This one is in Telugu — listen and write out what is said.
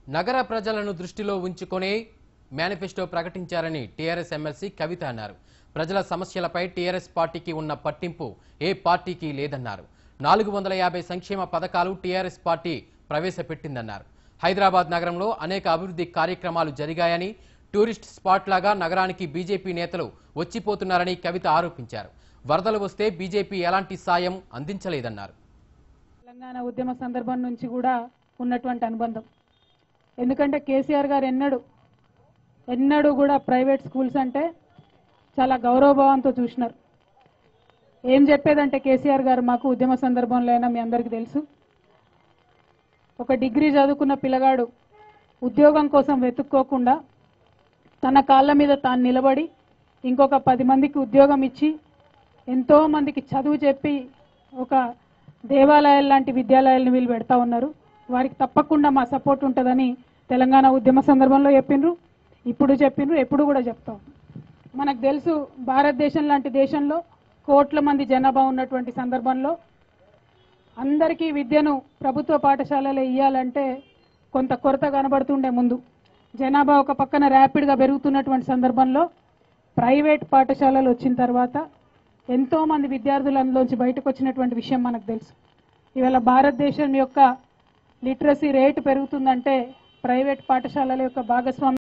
నగర ప్రజలను దృష్టిలో ఉంచుకునే మేనిఫెస్టో ప్రకటించారని టీఆర్ఎస్ ఎమ్మెల్సీ కవిత అన్నారు ప్రజల సమస్యలపై టీఆర్ఎస్ పార్టీకి ఉన్న పట్టింపు ఏ పార్టీకి లేదన్నారు నాలుగు వందల యాభై సంక్షేమ పథకాలు టీఆర్ఎస్ పార్టీ ప్రవేశపెట్టిందన్నారు హైదరాబాద్ నగరంలో అనేక అభివృద్ధి కార్యక్రమాలు జరిగాయని టూరిస్ట్ స్పాట్ లాగా నగరానికి బీజేపీ నేతలు వచ్చిపోతున్నారని కవిత ఆరోపించారు వరదలు వస్తే బీజేపీ ఎలాంటి సాయం అందించలేదన్నారు తెలంగాణ ఉద్యమ సందర్భం నుంచి కూడా ఉన్నటువంటి అనుబంధం ఎందుకంటే కేసీఆర్ గారు ఎన్నడూ ఎన్నడూ కూడా ప్రైవేట్ స్కూల్స్ అంటే చాలా గౌరవభావంతో చూసినారు ఏం చెప్పేదంటే కేసీఆర్ గారు మాకు ఉద్యమ సందర్భంలో అయినా మీ అందరికీ తెలుసు ఒక డిగ్రీ చదువుకున్న పిల్లగాడు ఉద్యోగం కోసం వెతుక్కోకుండా తన కాళ్ళ మీద తాను నిలబడి ఇంకొక పది మందికి ఉద్యోగం ఇచ్చి ఎంతో మందికి చదువు చెప్పి ఒక దేవాలయాలు లాంటి విద్యాలయాలను వీళ్ళు పెడతా ఉన్నారు వారికి తప్పకుండా మా సపోర్ట్ ఉంటుందని తెలంగాణ ఉద్యమ సందర్భంలో చెప్పిండ్రు ఇప్పుడు చెప్పిండ్రు ఎప్పుడు కూడా చెప్తాం మనకు తెలుసు భారతదేశం లాంటి దేశంలో కోట్ల మంది జనాభా ఉన్నటువంటి సందర్భంలో అందరికీ విద్యను ప్రభుత్వ పాఠశాలలో ఇవ్వాలంటే కొంత కొరత కనబడుతుండే ముందు జనాభా ఒక పక్కన ర్యాపిడ్గా పెరుగుతున్నటువంటి సందర్భంలో ప్రైవేట్ పాఠశాలలు వచ్చిన తర్వాత ఎంతో మంది విద్యార్థులు అందులోంచి బయటకు వచ్చినటువంటి విషయం మనకు తెలుసు ఇవాళ భారతదేశం యొక్క లిటరసీ రేటు పెరుగుతుందంటే ప్రైవేట్ పాఠశాలల యొక్క భాగస్వామ్యం